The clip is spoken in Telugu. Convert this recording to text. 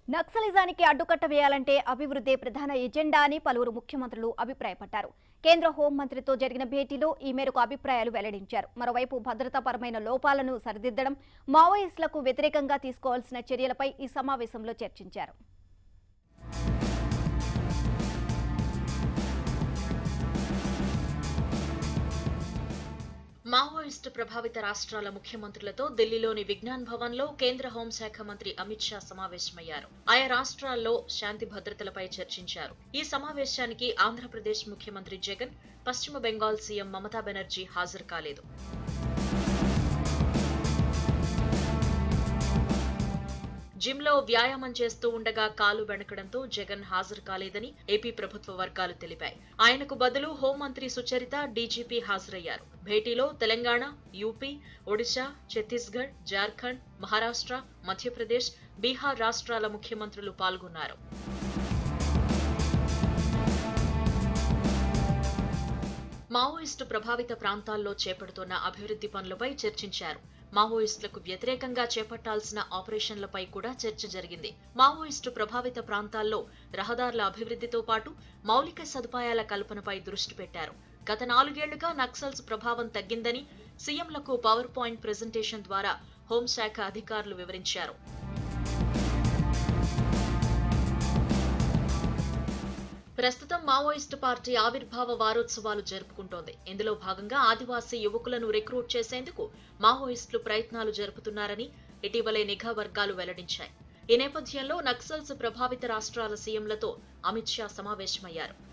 నక్సలిజానికి అడ్డుకట్ట వేయాలంటే అభివృద్ధి ప్రధాన ఎజెండా అని పలువురు ముఖ్యమంత్రులు అభిప్రాయపడ్డారు కేంద్ర హోంమంత్రితో జరిగిన భేటీలో ఈ మేరకు అభిప్రాయాలు వెల్లడించారు మరోవైపు భద్రతాపరమైన లోపాలను సరిదిద్దడం మావోయిస్టులకు వ్యతిరేకంగా తీసుకోవాల్సిన చర్యలపై ఈ సమావేశంలో చర్చించారు మావోయిస్టు ప్రభావిత రాష్ట్రాల ముఖ్యమంత్రులతో ఢిల్లీలోని విజ్ఞాన్ భవన్ లో కేంద్ర హోంశాఖ మంత్రి అమిత్ షా సమావేశమయ్యారు ఆయా రాష్ట్రాల్లో శాంతి భద్రతలపై చర్చించారు ఈ సమావేశానికి ఆంధ్రప్రదేశ్ ముఖ్యమంత్రి జగన్ పశ్చిమ బెంగాల్ సీఎం మమతా బెనర్జీ హాజరు కాలేదు జిమ్ లో వ్యాయామం చేస్తూ ఉండగా కాలు బెణకడంతో జగన్ హాజరు కాలేదని ఏపీ ప్రభుత్వ వర్గాలు తెలిపాయి ఆయనకు బదులు హోంమంత్రి సుచరిత డీజీపీ హాజరయ్యారు భేటీలో తెలంగాణ యూపీ ఒడిశా ఛత్తీస్గఢ్ జార్ఖండ్ మహారాష్ట్ర మధ్యప్రదేశ్ బీహార్ రాష్ట్రాల ముఖ్యమంత్రులు పాల్గొన్నారు మావోయిస్టు ప్రభావిత ప్రాంతాల్లో చేపడుతున్న అభివృద్ధి పనులపై చర్చించారు మావోయిస్టులకు వ్యతిరేకంగా చేపట్టాల్సిన ఆపరేషన్లపై కూడా చర్చ జరిగింది మావోయిస్టు ప్రభావిత ప్రాంతాల్లో రహదారుల అభివృద్ధితో పాటు మౌలిక సదుపాయాల కల్పనపై దృష్టి పెట్టారు గత నాలుగేళ్లుగా నక్సల్స్ ప్రభావం తగ్గిందని సీఎంలకు పవర్ పాయింట్ ప్రెజెంటేషన్ ద్వారా హోంశాఖ అధికారులు వివరించారు ప్రస్తుతం మావోయిస్టు పార్టీ ఆవిర్భావ వారోత్సవాలు జరుపుకుంటోంది ఇందులో భాగంగా ఆదివాసీ యువకులను రిక్రూట్ చేసేందుకు మావోయిస్టులు ప్రయత్నాలు జరుపుతున్నారని ఇటీవలే నిఘా వర్గాలు వెల్లడించాయి ఈ నేపథ్యంలో నక్సల్స్ ప్రభావిత రాష్ట్రాల సీఎంలతో అమిత్ షా సమావేశమయ్యారు